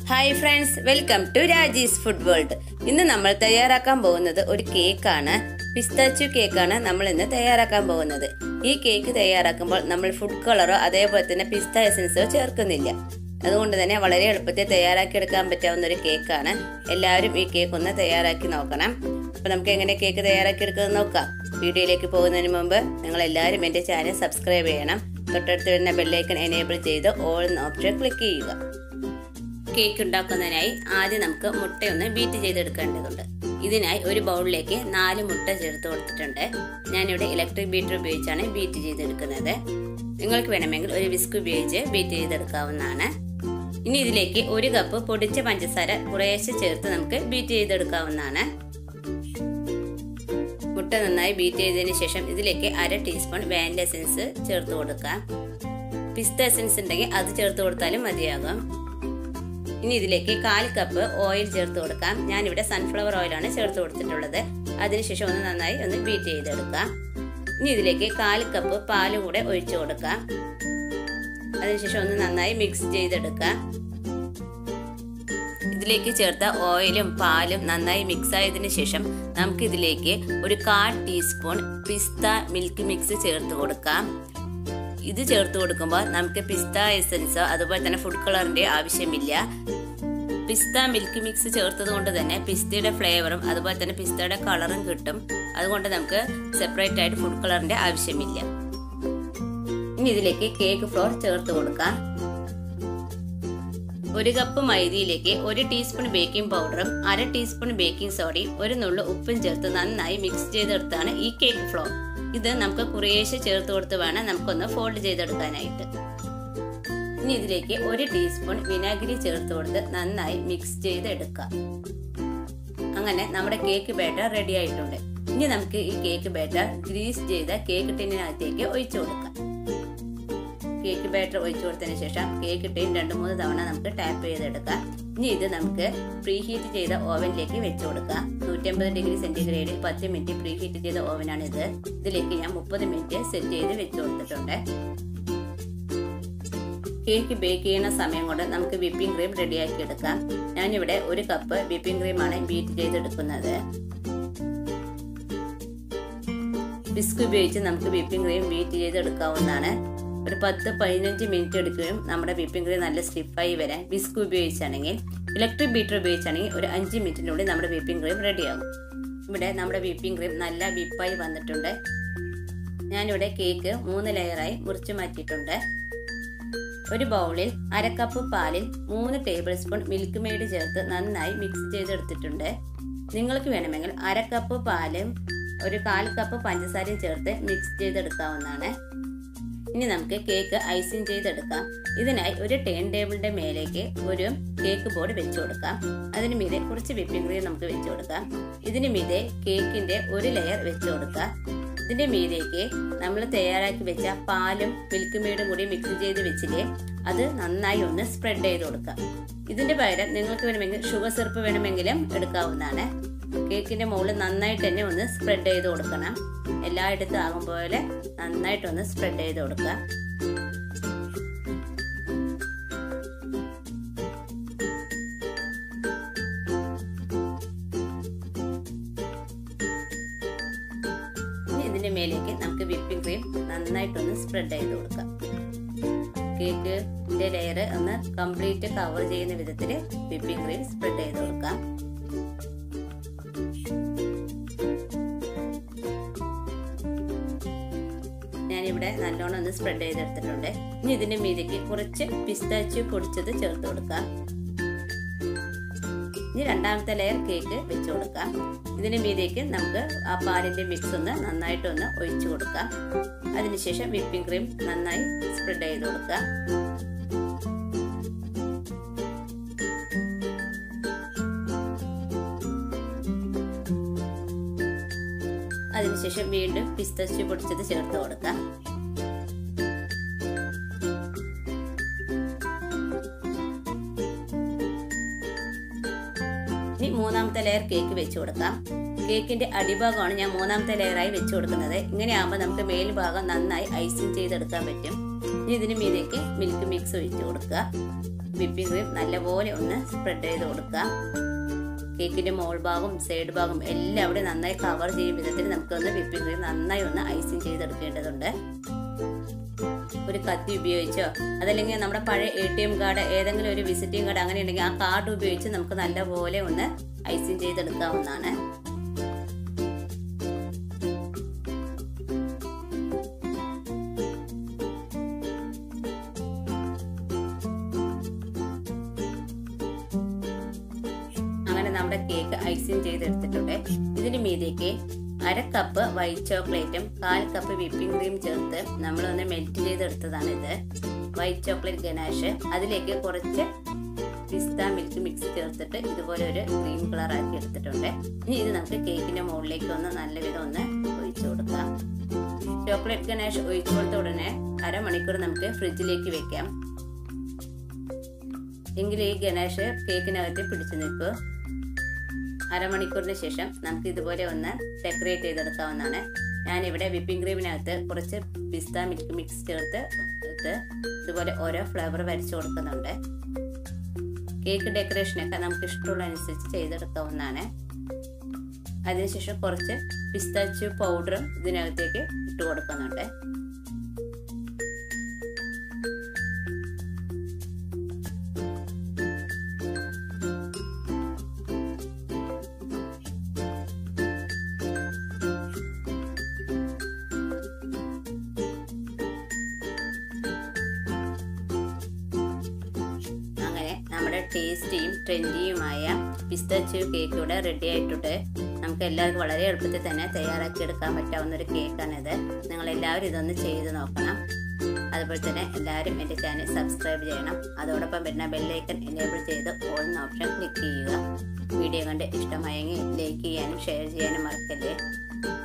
hi friends welcome to Raji's food world ഇന്ന് നമ്മൾ തയ്യാറാക്കാൻ പോകുന്നത് ഒരു കേക്കാണ് പിസ്താച്ചു കേക്കാണ് നമ്മൾ ഇന്ന് തയ്യാറാക്കാൻ പോകുന്നത് ഈ കേക്ക് തയ്യാറാക്കുമ്പോൾ നമ്മൾ ഫുഡ് കളറോ അതേപോലെ തന്നെ പിസ്ത എസൻസോ ചേർക്കുന്നില്ല അതുകൊണ്ട് തന്നെ വളരെ എളുപ്പത്തിൽ തയ്യാറാക്കി എടുക്കാൻ പറ്റാവുന്ന ഒരു കേക്കാണ് എല്ലാവരും ഈ കേക്ക് ഒന്ന് തയ്യാറാക്കി നോക്കണം അപ്പോൾ നമുക്ക് എങ്ങനെ കേക്ക് തയ്യാറാക്കി എടുക്കുന്നത് നോക്കാം വീഡിയോയിലേക്ക് പോകുന്നതിന് മുമ്പ് നിങ്ങൾ എല്ലാവരും എൻ്റെ ചാനൽ സബ്സ്ക്രൈബ് ചെയ്യണം തൊട്ടടുത്ത് വരുന്ന ബെല്ലൈക്കൺ എനേബിൾ ചെയ്ത് ഓൾ എന്ന ഓപ്ഷൻ ക്ലിക്ക് ചെയ്യുക കേക്ക് ഉണ്ടാക്കുന്നതിനായി ആദ്യം നമുക്ക് മുട്ടയൊന്ന് ബീറ്റ് ചെയ്തെടുക്കേണ്ടതുണ്ട് ഇതിനായി ഒരു ബൗളിലേക്ക് നാല് മുട്ട ചേർത്ത് കൊടുത്തിട്ടുണ്ട് ഞാനിവിടെ ഇലക്ട്രിക് ബീറ്റർ ഉപയോഗിച്ചാണ് ബീറ്റ് ചെയ്തെടുക്കുന്നത് നിങ്ങൾക്ക് വേണമെങ്കിൽ ഒരു വിസ്ക് ഉപയോഗിച്ച് ബീറ്റ് ചെയ്തെടുക്കാവുന്നതാണ് ഇനി ഇതിലേക്ക് ഒരു കപ്പ് പൊടിച്ച പഞ്ചസാര കുറേശ്ശെ ചേർത്ത് നമുക്ക് ബീറ്റ് ചെയ്തെടുക്കാവുന്നതാണ് മുട്ട നന്നായി ബീറ്റ് ചെയ്തതിന് ശേഷം ഇതിലേക്ക് അര ടീസ്പൂൺ വാനില എസൻസ് ചേർത്ത് കൊടുക്കാം പിസ്ത എസൻസ് ഉണ്ടെങ്കിൽ അത് ചേർത്ത് കൊടുത്താലും മതിയാകും ഇനി ഇതിലേക്ക് കാൽ കപ്പ് ഓയിൽ ചേർത്ത് കൊടുക്കാം ഞാനിവിടെ സൺഫ്ലവർ ഓയിലാണ് ചേർത്ത് കൊടുത്തിട്ടുള്ളത് അതിനുശേഷം ഒന്ന് നന്നായി ഒന്ന് ബീറ്റ് ചെയ്തെടുക്കാം ഇനി ഇതിലേക്ക് കാൽ കപ്പ് പാല് കൂടെ ഒഴിച്ചു കൊടുക്കാം അതിനുശേഷം ഒന്ന് നന്നായി മിക്സ് ചെയ്തെടുക്കാം ഇതിലേക്ക് ചേർത്ത ഓയിലും പാലും നന്നായി മിക്സ് ആയതിനു ശേഷം നമുക്ക് ഇതിലേക്ക് ഒരു കാൽ ടീസ്പൂൺ പിസ്ത മിൽക്ക് മിക്സ് ചേർത്ത് കൊടുക്കാം ഇത് ചേർത്ത് കൊടുക്കുമ്പോൾ നമുക്ക് പിസ്ത എസൻസോ അതുപോലെ തന്നെ ഫുഡ് കളറിന്റെ ആവശ്യമില്ല പിസ്ത മിൽക്ക് മിക്സ് ചേർത്തത് കൊണ്ട് തന്നെ പിസ്തയുടെ ഫ്ലേവറും അതുപോലെ തന്നെ പിസ്തയുടെ കളറും കിട്ടും അതുകൊണ്ട് നമുക്ക് സെപ്പറേറ്റ് ആയിട്ട് ഫുഡ് കളറിന്റെ ആവശ്യമില്ല ഇനി ഇതിലേക്ക് കേക്ക് ഫ്ലോർ ചേർത്ത് കൊടുക്കാം ഒരു കപ്പ് മൈദയിലേക്ക് ഒരു ടീസ്പൂൺ ബേക്കിംഗ് പൗഡറും അര ടീസ്പൂൺ ബേക്കിംഗ് സോഡയും ഒരു നുള്ളു ഉപ്പും ചേർത്ത് നന്നായി മിക്സ് ചെയ്തെടുത്താണ് ഈ കേക്ക് ഫ്ലോർ ഇത് നമുക്ക് കുറേശ്ശെ ചേർത്ത് കൊടുത്ത് വേണം നമുക്കൊന്ന് ഫോൾഡ് ചെയ്തെടുക്കാനായിട്ട് ഇനി ഇതിലേക്ക് ഒരു ടീസ്പൂൺ വിനാഗിരി ചേർത്ത് കൊടുത്ത് നന്നായി മിക്സ് ചെയ്ത് എടുക്കാം അങ്ങനെ നമ്മുടെ കേക്ക് ബാറ്റർ റെഡി ആയിട്ടുണ്ട് ഇനി നമുക്ക് ഈ കേക്ക് ബാറ്റർ ഗ്രീസ് ചെയ്ത കേക്ക് ടിന്നിനകത്തേക്ക് ഒഴിച്ചു കൊടുക്കാം കേക്ക് ബാറ്റർ ഒഴിച്ചു കൊടുത്തതിന് ശേഷം കേക്ക് ടിൻ രണ്ട് മൂന്ന് തവണ നമുക്ക് ടാപ്പ് ചെയ്തെടുക്കാം ഇനി ഇത് നമുക്ക് പ്രീ ഹീറ്റ് ചെയ്ത ഓവനിലേക്ക് വെച്ചു കൊടുക്കാം നൂറ്റമ്പത് ഡിഗ്രി സെന്റിഗ്രേഡിൽ പത്ത് മിനിറ്റ് പ്രീ ഹീറ്റ് ചെയ്ത ഓവനാണ് ഇത് ഇതിലേക്ക് ഞാൻ മുപ്പത് മിനിറ്റ് സെറ്റ് ചെയ്ത് വെച്ചു കൊടുത്തിട്ടുണ്ട് കേക്ക് ബേക്ക് ചെയ്യുന്ന സമയം കൊണ്ട് നമുക്ക് വിപ്പിംഗ് ക്രീം റെഡിയാക്കി എടുക്കാം ഞാനിവിടെ ഒരു കപ്പ് വിപ്പിംഗ് ക്രീമാണ് ബീറ്റ് ചെയ്തെടുക്കുന്നത് ബിസ്ക് ഉപയോഗിച്ച് നമുക്ക് വിപ്പിംഗ് ക്രീം ബീറ്റ് ചെയ്തെടുക്കാവുന്നതാണ് ഒരു പത്ത് പതിനഞ്ച് മിനിറ്റ് എടുക്കുകയും നമ്മുടെ വിപ്പിംഗ് ക്രീം നല്ല സ്റ്റിഫായി വരാൻ ബിസ്ക് ഉപയോഗിച്ചാണെങ്കിൽ ഇലക്ട്രിക് ബീറ്റർ ഉപയോഗിച്ചാണെങ്കിൽ ഒരു അഞ്ച് മിനിറ്റിനുള്ളിൽ നമ്മുടെ വിപ്പിംഗ് ക്രീം റെഡിയാകും ഇവിടെ നമ്മുടെ വിപ്പിംഗ് ക്രീം നല്ല വിപ്പായി വന്നിട്ടുണ്ട് ഞാനിവിടെ കേക്ക് മൂന്ന് ലെയറായി മുറിച്ചു മാറ്റിയിട്ടുണ്ട് ഒരു ബൗളിൽ അര കപ്പ് പാലിൽ മൂന്ന് ടേബിൾ സ്പൂൺ മിൽക്ക് മെയ്ഡ് ചേർത്ത് നന്നായി മിക്സ് ചെയ്തെടുത്തിട്ടുണ്ട് നിങ്ങൾക്ക് വേണമെങ്കിൽ അര കപ്പ് പാലും ഒരു കാൽ കപ്പ് പഞ്ചസാരയും ചേർത്ത് മിക്സ് ചെയ്തെടുക്കാവുന്നതാണ് ഇനി നമുക്ക് കേക്ക് ഐസിങ് ചെയ്തെടുക്കാം ഇതിനായി ഒരു ടേൺ ടേബിളിന്റെ മേലേക്ക് ഒരു കേക്ക് ബോർഡ് വെച്ചു കൊടുക്കാം അതിന് മീതെ കുറച്ച് വിപ്പിംഗ് ക്രീം നമുക്ക് വെച്ചു കൊടുക്കാം ഇതിന് മീതെ കേക്കിന്റെ ഒരു ലെയർ വെച്ചു കൊടുക്കാം ഇതിന്റെ മീതേക്ക് നമ്മൾ തയ്യാറാക്കി വെച്ച പാലും മിൽക്ക് മെയ്ഡും കൂടി മിക്സ് ചെയ്ത് വെച്ചിട്ട് അത് നന്നായി ഒന്ന് സ്പ്രെഡ് ചെയ്ത് കൊടുക്കാം ഇതിന്റെ പകരം നിങ്ങൾക്ക് വേണമെങ്കിൽ ഷുഗർ സിറപ്പ് വേണമെങ്കിലും എടുക്കാവുന്നതാണ് കേക്കിന്റെ മുകളിൽ നന്നായിട്ട് തന്നെ ഒന്ന് സ്പ്രെഡ് ചെയ്ത് കൊടുക്കണം എല്ലായിടത്തും ആകും പോലെ നന്നായിട്ടൊന്ന് സ്പ്രെഡ് ചെയ്ത് കൊടുക്കുക ഇനി ഇതിന്റെ മേലേക്ക് നമുക്ക് വിപ്പിംഗ് ക്രീം നന്നായിട്ടൊന്ന് സ്പ്രെഡ് ചെയ്ത് കൊടുക്കാം കേക്കിന്റെ ലെയർ ഒന്ന് കംപ്ലീറ്റ് കവർ ചെയ്യുന്ന വിധത്തിൽ വിപ്പിംഗ് ക്രീം സ്പ്രെഡ് ചെയ്ത് കൊടുക്കാം ഞാനിവിടെ നല്ലോണം ഒന്ന് സ്പ്രെഡ് ചെയ്തെടുത്തിട്ടുണ്ട് ഇനി ഇതിന്റെ മീതേക്ക് കുറച്ച് പിസ്താച്ചു പൊടിച്ചത് ചേർത്ത് കൊടുക്കാം ഇനി രണ്ടാമത്തെ ലെയർ കേക്ക് വെച്ച് കൊടുക്കാം ഇതിന്റെ മീതേക്ക് നമുക്ക് ആ പാലിന്റെ മിക്സ് ഒന്ന് നന്നായിട്ടൊന്ന് ഒഴിച്ചു കൊടുക്കാം അതിനുശേഷം വിപ്പിംഗ് ക്രീം നന്നായി സ്പ്രെഡ് ചെയ്ത് കൊടുക്കാം അതിനുശേഷം വീണ്ടും പിസ്തച്ചു പൊടിച്ചത് ചേർത്ത് കൊടുക്കാം ഇനി മൂന്നാമത്തെ ലെയർ കേക്ക് വെച്ച് കൊടുക്കാം കേക്കിന്റെ അടിഭാഗമാണ് ഞാൻ മൂന്നാമത്തെ ലെയറായി വെച്ച് കൊടുക്കുന്നത് ഇങ്ങനെയാകുമ്പോൾ നമുക്ക് മേൽഭാഗം നന്നായി ഐസിങ് ചെയ്തെടുക്കാൻ പറ്റും ഇനി ഇതിന് മീതേക്ക് മിൽക്ക് മിക്സ് ഒഴിച്ച് കൊടുക്കുക വിപ്പിംഗ് ക്രീം നല്ലപോലെ ഒന്ന് സ്പ്രെഡ് ചെയ്ത് കൊടുക്കുക കേക്കിന്റെ മോൾ ഭാഗം സൈഡ് ഭാഗം എല്ലാം അവിടെ നന്നായി കവർ ചെയ്യും വിധത്തിൽ നമുക്കൊന്ന് വിപ്പിംഗ് ക്രീം നന്നായി ഒന്ന് ഐസിങ് ചെയ്തെടുക്കേണ്ടതുണ്ട് ഒരു കത്തി ഉപയോഗിച്ചോ അതല്ലെങ്കിൽ നമ്മുടെ പഴയ എ ടി എം കാർഡ് ഏതെങ്കിലും ഒരു വിസിറ്റിംഗ് കാർഡ് അങ്ങനെ ഉണ്ടെങ്കിൽ ആ കാർഡ് ഉപയോഗിച്ച് നമുക്ക് നല്ലപോലെ ഒന്ന് ഐസിങ് ചെയ്തെടുക്കാവുന്നതാണ് അങ്ങനെ നമ്മുടെ കേക്ക് ഐസിങ് ചെയ്തെടുത്തിട്ടുണ്ട് ഇതിന് മീതേക്ക് അര കപ്പ് വൈറ്റ് ചോക്ലേറ്റും കാൽ കപ്പ് വിപ്പിംഗ് ക്രീം ചേർത്ത് നമ്മളൊന്ന് മെൽറ്റ് ചെയ്തെടുത്തതാണ് ഇത് വൈറ്റ് ചോക്ലേറ്റ് ഗനാഷ് അതിലേക്ക് കുറച്ച് പിസ്ത മിൽക്ക് മിക്സ് ചേർത്തിട്ട് ഇതുപോലെ ഒരു ക്രീം കളർ ആക്കി എടുത്തിട്ടുണ്ട് ഇനി ഇത് നമുക്ക് കേക്കിന്റെ മുകളിലേക്ക് ഒന്ന് നല്ല വിധം ഒന്ന് ഒഴിച്ചു കൊടുക്കാം ചോക്ലേറ്റ് ഗനാഷ് ഒഴിച്ചു കൊടുത്ത ഉടനെ അരമണിക്കൂർ നമുക്ക് ഫ്രിഡ്ജിലേക്ക് വെക്കാം എങ്കിൽ ഈ ഗണേഷ് കേക്കിനകത്ത് പിടിച്ചു നിൽക്കൂ അരമണിക്കൂറിന് ശേഷം നമുക്ക് ഇതുപോലെ ഒന്ന് ഡെക്കറേറ്റ് ചെയ്തെടുക്കാവുന്നതാണ് ഞാനിവിടെ വിപ്പിംഗ് ക്രീമിനകത്ത് കുറച്ച് പിസ്ത മിൽക്ക് മിക്സ് ചേർത്ത് ഇത് ഇതുപോലെ ഓരോ ഫ്ലേവർ വരച്ചു കൊടുക്കുന്നുണ്ട് കേക്ക് ഡെക്കറേഷനൊക്കെ നമുക്ക് ഇഷ്ടമുള്ള അനുസരിച്ച് ചെയ്തെടുക്കാവുന്നതാണ് അതിനുശേഷം കുറച്ച് പിസ്താച്ചു പൗഡറും ഇതിനകത്തേക്ക് ഇട്ട് കൊടുക്കുന്നുണ്ട് അങ്ങനെ നമ്മുടെ ടേസ്റ്റിയും ട്രെൻഡിയുമായ പിസ്തച്ചു കേക്ക് ഇവിടെ റെഡി ആയിട്ടുണ്ട് നമുക്ക് എല്ലാവർക്കും വളരെ എളുപ്പത്തിൽ തന്നെ തയ്യാറാക്കി എടുക്കാൻ പറ്റാവുന്ന ഒരു കേക്കാണിത് നിങ്ങൾ എല്ലാവരും ഇതൊന്ന് ചെയ്ത് നോക്കണം അതുപോലെ തന്നെ എല്ലാവരും എൻ്റെ ചാനൽ സബ്സ്ക്രൈബ് ചെയ്യണം അതോടൊപ്പം വരുന്ന ബെല്ലൈക്കൺ എനേബിൾ ചെയ്ത് ഓൾ എന്ന ഓപ്ഷൻ ക്ലിക്ക് ചെയ്യുക വീഡിയോ കണ്ട് ഇഷ്ടമായെങ്കിൽ ലൈക്ക് ചെയ്യാനും ഷെയർ ചെയ്യാനും മറക്കല്ലേ